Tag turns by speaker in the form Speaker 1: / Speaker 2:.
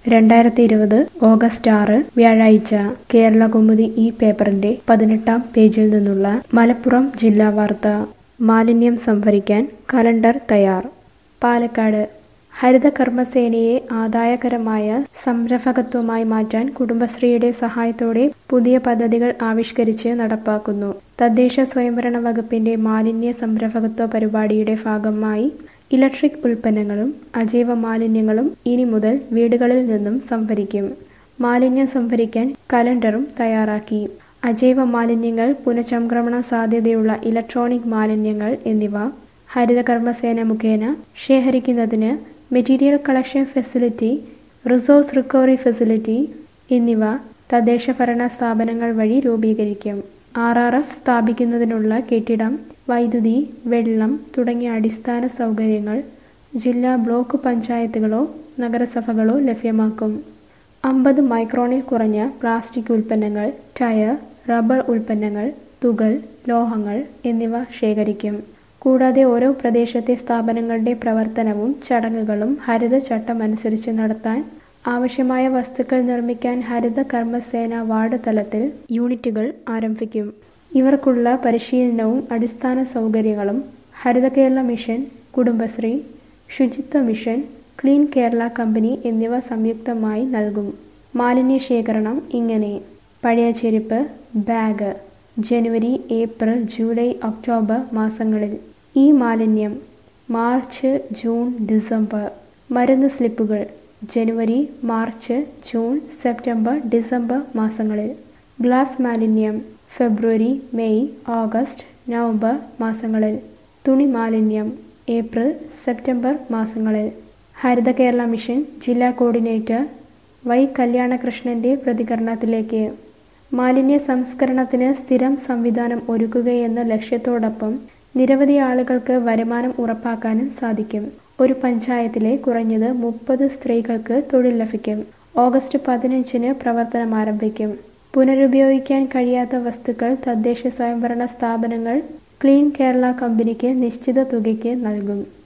Speaker 1: രണ്ടായിരത്തി ഇരുപത് ഓഗസ്റ്റ് ആറ് വ്യാഴാഴ്ച കേരള കൗമുദി ഈ പേപ്പറിന്റെ പതിനെട്ടാം പേജിൽ നിന്നുള്ള മലപ്പുറം ജില്ലാ വാർത്ത മാലിന്യം സംഭരിക്കാൻ കലണ്ടർ തയ്യാർ പാലക്കാട് ഹരിത കർമ്മസേനയെ ആദായകരമായ സംരംഭകത്വമായി മാറ്റാൻ കുടുംബശ്രീയുടെ സഹായത്തോടെ പുതിയ പദ്ധതികൾ ആവിഷ്കരിച്ച് നടപ്പാക്കുന്നു തദ്ദേശ സ്വയംഭരണ വകുപ്പിന്റെ മാലിന്യ സംരംഭകത്വ പരിപാടിയുടെ ഭാഗമായി ഇലക്ട്രിക് ഉൽപ്പന്നങ്ങളും അജൈവ മാലിന്യങ്ങളും ഇനി മുതൽ വീടുകളിൽ നിന്നും സംഭരിക്കും മാലിന്യം സംഭരിക്കാൻ കലണ്ടറും തയ്യാറാക്കി അജൈവ മാലിന്യങ്ങൾ പുനഃചംക്രമണ സാധ്യതയുള്ള ഇലക്ട്രോണിക് മാലിന്യങ്ങൾ എന്നിവ ഹരിതകർമ്മസേന മുഖേന ശേഖരിക്കുന്നതിന് material collection facility resource recovery facility എന്നിവ തദ്ദേശ ഭരണ സ്ഥാപനങ്ങൾ വഴി രൂപീകരിക്കും ആർ ആർ എഫ് സ്ഥാപിക്കുന്നതിനുള്ള കെട്ടിടം വൈദ്യുതി വെള്ളം തുടങ്ങിയ അടിസ്ഥാന സൗകര്യങ്ങൾ ജില്ലാ ബ്ലോക്ക് പഞ്ചായത്തുകളോ നഗരസഭകളോ ലഭ്യമാക്കും അമ്പത് മൈക്രോണിൽ കുറഞ്ഞ പ്ലാസ്റ്റിക് ഉൽപ്പന്നങ്ങൾ ടയർ റബ്ബർ ഉൽപ്പന്നങ്ങൾ തുകൽ ലോഹങ്ങൾ എന്നിവ ശേഖരിക്കും കൂടാതെ ഓരോ പ്രദേശത്തെ സ്ഥാപനങ്ങളുടെ പ്രവർത്തനവും ചടങ്ങുകളും ഹരിത ചട്ടമനുസരിച്ച് നടത്താൻ ആവശ്യമായ വസ്തുക്കൾ നിർമ്മിക്കാൻ ഹരിത കർമ്മസേന വാർഡ് തലത്തിൽ യൂണിറ്റുകൾ ആരംഭിക്കും ഇവർക്കുള്ള പരിശീലനവും അടിസ്ഥാന സൗകര്യങ്ങളും ഹരിത കേരള മിഷൻ കുടുംബശ്രീ ശുചിത്വ മിഷൻ ക്ലീൻ കേരള കമ്പനി എന്നിവ സംയുക്തമായി നൽകും മാലിന്യ ശേഖരണം ഇങ്ങനെ പഴയ ചെരുപ്പ് bag January April July October മാസങ്ങളിൽ ഈ മാലിന്യം മാർച്ച് ജൂൺ ഡിസംബർ മരുന്ന് സ്ലിപ്പുകൾ January March June September December മാസങ്ങളിൽ ഗ്ലാസ് മാലിന്യം ഫെബ്രുവരി മെയ് ഓഗസ്റ്റ് നവംബർ മാസങ്ങളിൽ തുണി മാലിന്യം ഏപ്രിൽ സെപ്റ്റംബർ മാസങ്ങളിൽ ഹരിത കേരള മിഷൻ ജില്ലാ കോർഡിനേറ്റർ വൈ കല്യാണകൃഷ്ണന്റെ പ്രതികരണത്തിലേക്ക് മാലിന്യ സംസ്കരണത്തിന് സ്ഥിരം സംവിധാനം ഒരുക്കുകയെന്ന ലക്ഷ്യത്തോടൊപ്പം നിരവധി ആളുകൾക്ക് വരുമാനം ഉറപ്പാക്കാനും സാധിക്കും ഒരു പഞ്ചായത്തിലെ കുറഞ്ഞത് മുപ്പത് സ്ത്രീകൾക്ക് തൊഴിൽ ലഭിക്കും ഓഗസ്റ്റ് പതിനഞ്ചിന് പ്രവർത്തനം ആരംഭിക്കും പുനരുപയോഗിക്കാൻ കഴിയാത്ത വസ്തുക്കൾ തദ്ദേശ സ്വയംഭരണ സ്ഥാപനങ്ങൾ ക്ലീൻ കേരള കമ്പനിക്ക് നിശ്ചിത തുകയ്ക്ക് നൽകും